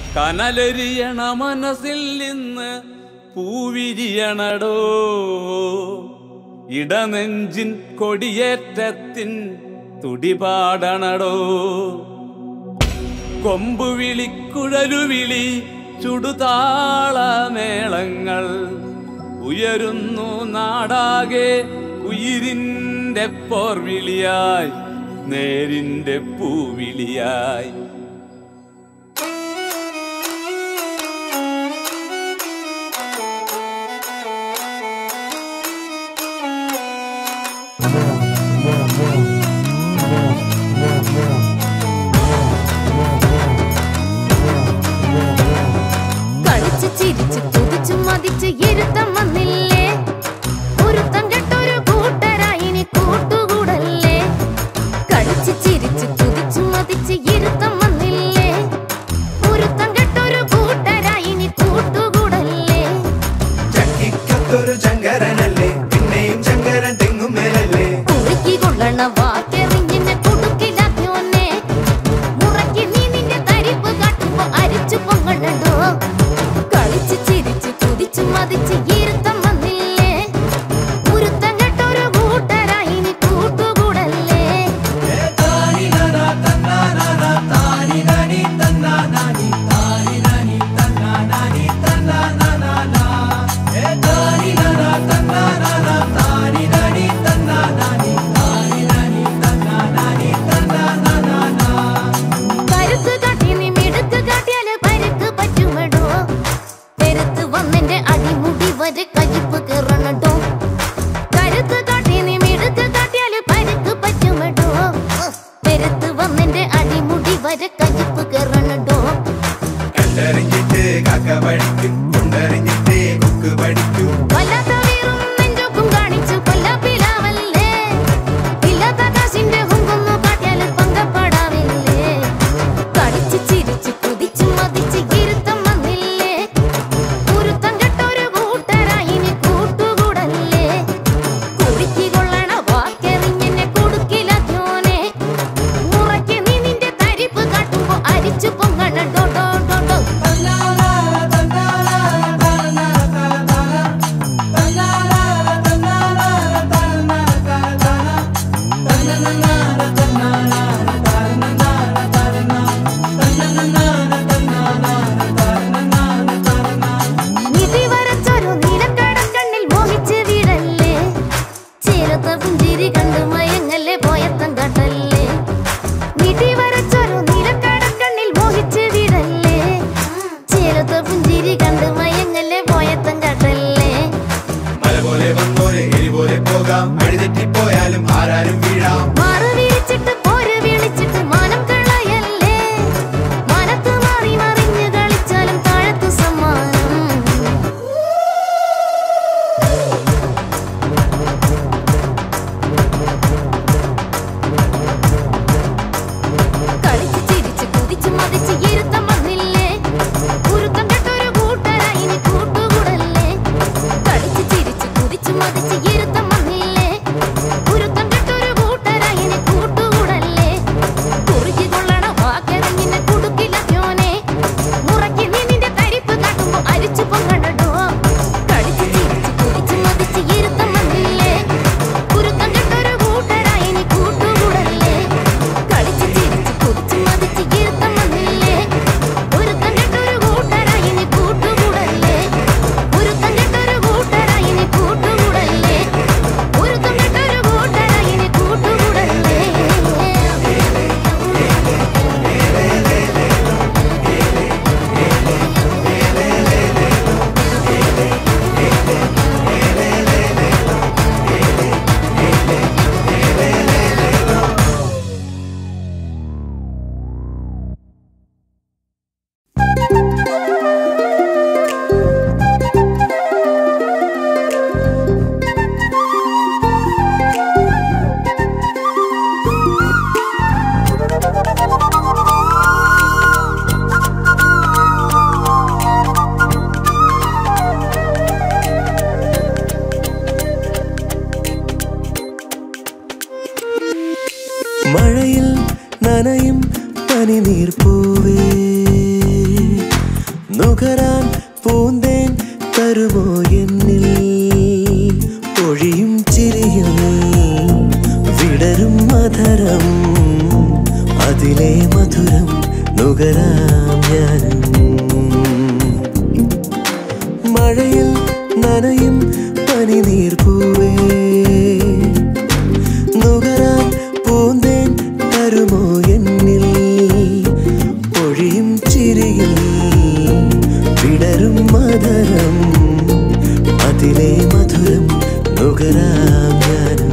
കനലെരിയണ മനസ്സിൽ നിന്ന് പൂവിരിയണടോ ഇടനെഞ്ചിൻ കൊടിയേറ്റത്തിൻ തുടിപാടണടോ കൊമ്പുവിളി കുഴലുവിളി ചുടുതാളമേളങ്ങൾ ഉയരുന്നു നാടാകെ ഉയിരിൻ്റെ പോർവിളിയായി നേരിൻ്റെ പൂവിളിയായി കളിച്ച് ചിരിച്ച് കുതിച്ചു മതിച്ച് ഇരുത്തം വന്നില്ലേ ഒരുത്തം കെട്ടൊരു കൂട്ടരായി ഇനി കൂട്ടുകൂടല്ലേ കളിച്ച് ചിരിച്ച് കുതിച്ചു മതിച്ച് ഇരുത്തം വന്നില്ലേ ഒരുത്തം കെട്ടൊരു കൂട്ടരായി ഇനി കൂട്ടുകൂടല്ലേ ചക്കിക്കത്തൊരു ചങ്കരനല്ലേ പിന്നെയും ചങ്കരൻ തെങ്ങുമേലല്ലേ കുറുക്കി കൊള്ളണ വാക്കെറിഞ്ഞിന്നെ കുടുക്കിലാക്കിയോന്നെ മുറയ്ക്ക് നീ നിന്റെ തരിപ്പ് കാട്ടുമ്പോ അരിച്ചു പൊങ്ങണോ കളിച്ച് ചിരിച്ച് കുതിച്ചു മതിച്ച് ഇരുത്തം വന്നില്ലേ ഉരുത്തം കെട്ടൊരു കൂട്ടരായി ഇനി കൂട്ടുകൂടല്ലേ കരുത്ത് കാട്ടി നീ മിടുക്ക് കാട്ടിയാല് പരുക്ക് പറ്റുമെടോ പെരുത്ത് വന്നെന്റെ അടിമുടി വരെ കയ്പ് കയറണട്ടോ കരുത്ത് കാട്ടി നീ മിടുക്ക് കാട്ടിയാല് പരുക്ക് പറ്റുമെടോ പെരുത്ത് വന്നെന്റെ അടിമുടി വരെ കയ്പ് കയറണട്ടോ കണ്ടറിഞ്ഞിട്ട് കാക്ക പഠിക്കും കൊണ്ടറിഞ്ഞിട്ട് കൊക്ക് പഠിക്കും വല്ലാത്ത വീറും നെഞ്ചൊക്കും കാണിച്ചു കൊല്ലാപ്പിലാവല്ലേ ഇല്ലാത്ത കാശിന്റെ ഹുങ്കൊന്നു കാട്ടിയാല് പങ്കപ്പെടാവില്ലേ കളിച്ച് ചിരിച്ച് കുതിച്ചു മതിച്ച് ഇരുത്തം വന്നില്ലേ കുരുത്തം കെട്ടൊരു കൂട്ടരായി ഇനി കൂട്ടുകൂടല്ലേ കുടുക്കി കൊള്ളണ വാക്കെറിഞ്ഞെന്നെ കൊടുക്കില്ലാത്തോനെ മുറയ്ക്ക് നീ നിന്റെ തരിപ്പ് കാട്ടുമ്പോ അരിച്ചു പൊങ്ങണ ഡോ ഡോ ഡോ ഡോ നിധി വരച്ചൊരു നീലക്കടക്കണ്ണിൽ മോഹിച്ച് വീടല്ലേ ചേരത്ത പുഞ്ചിരി കണ്ടു മയങ്ങല്ലേ പോയത്തം കാട്ടല്ലേ നിധി വരച്ചൊരു നീലക്കടക്കണ്ണിൽ മോഹിച്ച് വീടല്ലേ ചേരത്ത പുഞ്ചിരി കണ്ടു മയങ്ങല്ലേ പോയത്തം കാട്ടല്ലേ മല പോലെ വന്നോരെ എരി പോലെ പോകാം വഴിതെറ്റിപ്പോയാലും ആരാരും വീഴാം മാറ് വിരിച്ചിട്ട് പോര് വിളിച്ചിട്ട് മാനം കളയല്ലേ മനത്ത് മാറി മറിഞ്ഞ് കളിച്ചാലും താഴത്തു സമ്മാനം കളിച്ച് ചിരിച്ച് കുതിച്ച് മതിച്ച് ഇരുത്തം വന്നില്ലേ ഉരുത്തം കെട്ടൊരു കൂട്ടരായി ഇനി കൂട്ടുകൂടല്ലേ കളിച്ച് ചിരിച്ച് കുതിച്ച് മതിച്ച് ഇരുത്തം വന്നില്ലേ ഉരുത്തം കെട്ടൊരു കൂട്ടരായി ഇനി കൂട്ടുകൂടല്ലേ കുറുകി കൊള്ളണ വാക്കെറിഞ്ഞിന്നെ കുടുക്കില്ലയോനെ മുറയ്ക്ക് നീ നിന്റെ തരിപ്പ് കാട്ടുമ്പോ അരിച്ചു പൊങ്ങണോ കളിച്ച് ചിരിച്ച് കുതിച്ച് മതിച്ച് ഇരുത്തം വന്നില്ലേ ഉരുത്തം കെട്ടൊരു കൂട്ടരായി ഇനി കൂട്ടുകൂടല്ലേ കളിച്ച് ചിരിച്ച് കുതിച്ച് മതിച്ച് ഇരുത്തം വന്നില്ലേ ഒരുത്തം കെട്ടൊരു കൂട്ടരായി ഇനി കൂട്ടുകൂടല്ലേ ഒരുത്തം കെട്ടൊരു കൂട്ടരായി ഇനി കൂട്ടുകൂടല്ലേ ഒരുത്തം കെട്ടൊരു കൂട്ടരായി ഇനി കൂട്ടുകൂടല്ലേ മഴയിൽ നനയും പനിനീർ പൂവേ നുകരാം ഞാനും മഴയിൽ നനയും പനിനീർ പൂവേ നുകരാൻ പൂന്തേൻ തരുമോ എന്നിൽ പൊഴിയും ചിരിയിൽ വിടരും മധുരം അതിലെ മധുരം നുകരാം ഞാനും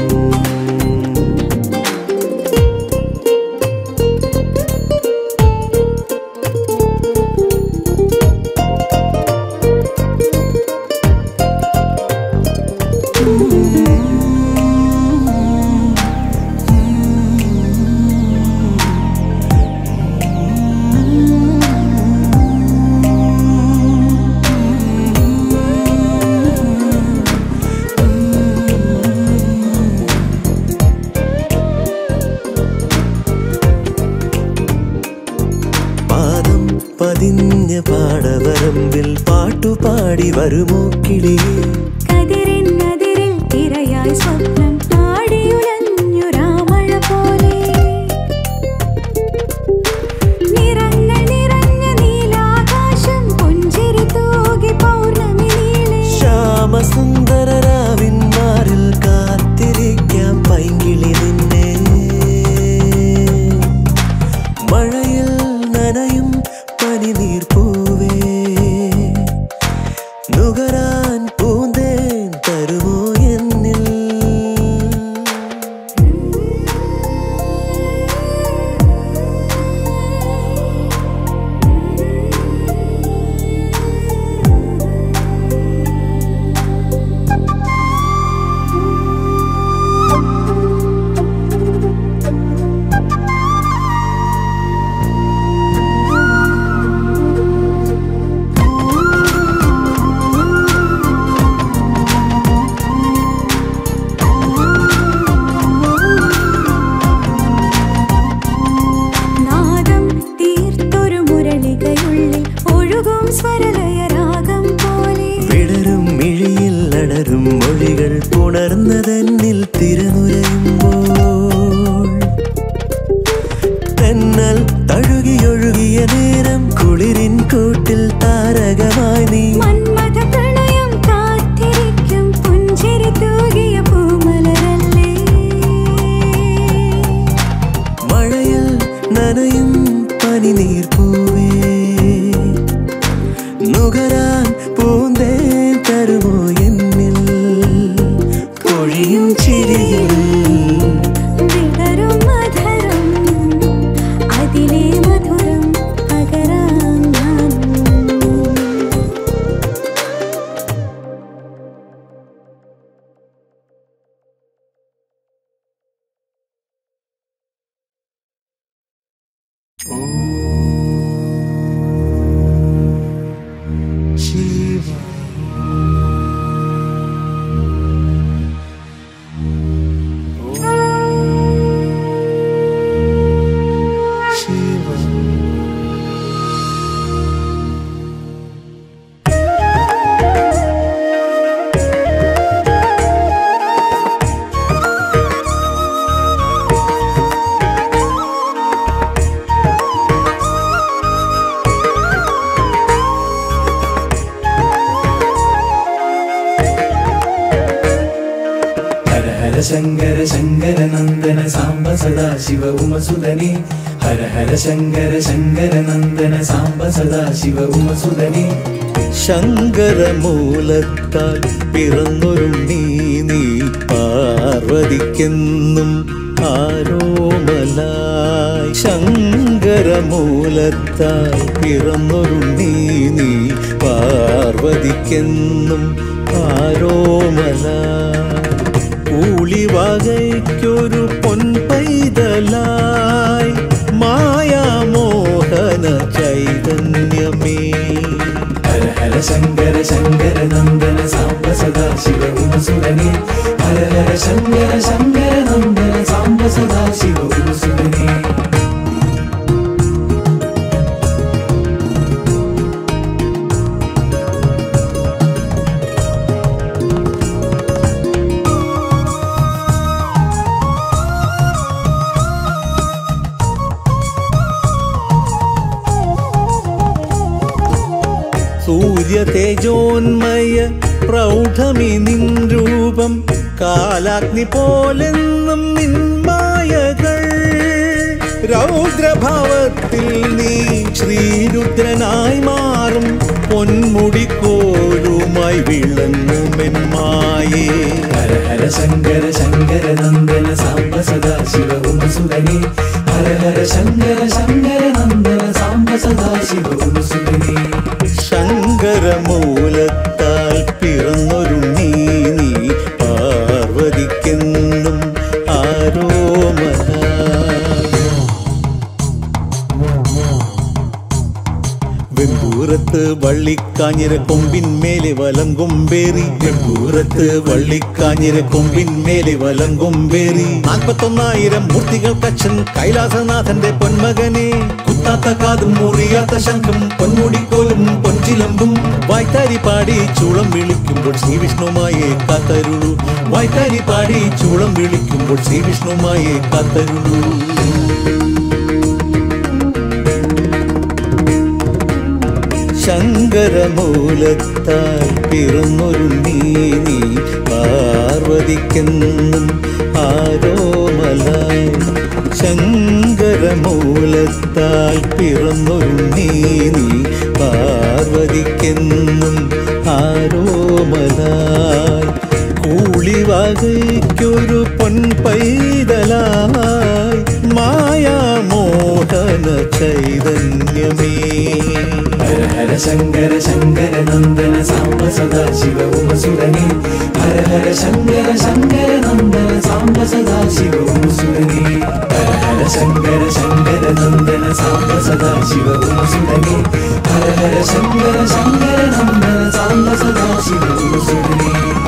പാദം പതിഞ്ഞ പാടവരമ്പിൽ പാട്ടുപാടി വരുമോ കിളിയേ കതിരിനതിരിൽ തിരയായി സ്വപ്നം ആടിയുലഞ്ഞു രാമഴ പോലെ നിറങ്ങൾ നിറഞ്ഞ നീലാകാശം പുഞ്ചിരി തൂകി പൗർണമി നീളെ ശ്യാമസുന്ദരരാവിന്മാരിൽ കാത്തിരിക്കാം പൈങ്കിളി നിന്നെ മഴയിൽ നനയും പനിനീർ പൂവേ നുകരാൻ പൂന്തേൻ തരുമോ എന്നിൽ നാദം തീർത്തൊരു മുരളികയുള്ളിൽ ഒഴുകും സ്വരലയരാഗം പോലെ വിടരും മിഴിയിൽ അടരും മൊഴികൾ പുണർന്നതെന്നിൽ തിരനുരയുമ്പോൾ തെന്നൽ തഴുകിയൊഴുകിയ നേരം കുളിരിൻ കൂട്ടിൽ താരകമായി നീ മന്മഥ പ്രണയം കാത്തിരിക്കും പുഞ്ചിരി തൂകിയ പൂമലരല്ലേ മഴയിൽ നനയും പനിനീർ പൂവേ നുകരാൻ പൂന്തേ തരുമോ എന്നിൽ പൊഴിയും ചിരിയിൽ വിടരും മധുരം അതിലെ മധുരം പകരാൻ ഞാൻ ശിവ ശിവ ഹര ഹര ശങ്കര ശങ്കര നന്ദന സാംബ സദാ ശിവ ഉമസുതനെ ഹര ഹര ശങ്കര ശങ്കര നന്ദന സാംബ സദാ ശിവ ഉമസുതനെ ശങ്കരമൂലത്താൽ പിറന്നൊരുണ്ണി നീ പാർവതിക്കെന്നും ആരോമലായി ശങ്കരമൂലത്താൽ പിറന്നൊരുണ്ണി നീ പാർവതിക്കെന്നും ആരോമലായി ഊളിവകയ്ക്കൊരു പൊൻപൈതലായി മായാമോഹന ചൈതന്യമേ ഹര ഹര ശങ്കര ശങ്കര നന്ദന സാംബ സദാ ശിവ ഉമസുതനെ ഹര ഹര ശങ്കര ശങ്കര നന്ദന സാംബ സദാ ശിവ ഉമസുതനെ ശിവ സൂര്യ തേജോന്മയ പ്രൗഢമി നിൻ രൂപം കാലാഗ്നി പോലെന്നും നിന്മായകൾ രൗദ്രഭാവത്തിൽ നീ ശ്രീരുദ്രനായി മാറും പൊന്മുടിക്കോലുമായി വിളങ്ങുമെന്മായേ ഹര ഹര ശങ്കര ശങ്കര നന്ദന സാംബ സദാ ശിവ ഉമസുരനെ ഹര ഹര ശങ്കര ശങ്കര നന്ദന സാംബ സദാ ശിവ ഉമസുരനെ ശങ്കരമൂലത്താൽ പിറന്നൊരുണ്ണി നീ പാർവതിക്കെന്നും ആരോമല വെമ്പൂരത്ത് വള്ളിക്കാഞ്ഞിര കൊമ്പിന്മേലെ വലം കൊമ്പേറി വെമ്പൂരത്ത് വള്ളിക്കാഞ്ഞിര കൊമ്പിന്മേലെ വലം കൊമ്പേറി നാൽപ്പത്തൊന്നായിരം മൂർത്തികൾ കച്ചൻ കൈലാസനാഥന്റെ പൊന്മകനെ കുത്താത്ത കാതും മുറിയാത്ത ശംഖും പൊന്മുടിക്കോലും പൊൻചിലമ്പും വായ്ത്താരി പാടി ചൂളം വിളിക്കുമ്പോൾ ശ്രീവിഷ്ണുമായെ കാത്തരുളു വായ്ത്താരി പാടി ചൂളം വിളിക്കുമ്പോൾ ശ്രീവിഷ്ണുമായെ കാത്തരുളു ശങ്കരമൂലത്താൽ പിറന്നൊരു നീ നീ പാർവതിക്കെന്നും ആരോമല ശങ്കരമൂലത്താൽ പിറന്നൊരു നീ നീ പാർവതിക്കെന്നും ആരോമല കൂളിവകയ്ക്കൊരു പൊൻപൈതലായി മായാമോഹന ചൈതന്യമേ ഹര ഹര ശങ്കര ശങ്കര നന്ദന സാംബ സദാ ശിവ ഉമസുരനെ ഹര ഹര ശങ്കര ശങ്കര നന്ദന സാംബ സദാ ശിവ ഉമസുരനെ ഹര ഹര ശങ്കര ശങ്കര നന്ദന സാംബ സദാ ശിവ ഉമസുരനെ ഹര ഹര ശങ്കര ശങ്കര നന്ദന സാംബ സദാ ശിവ ഉമസുരനെ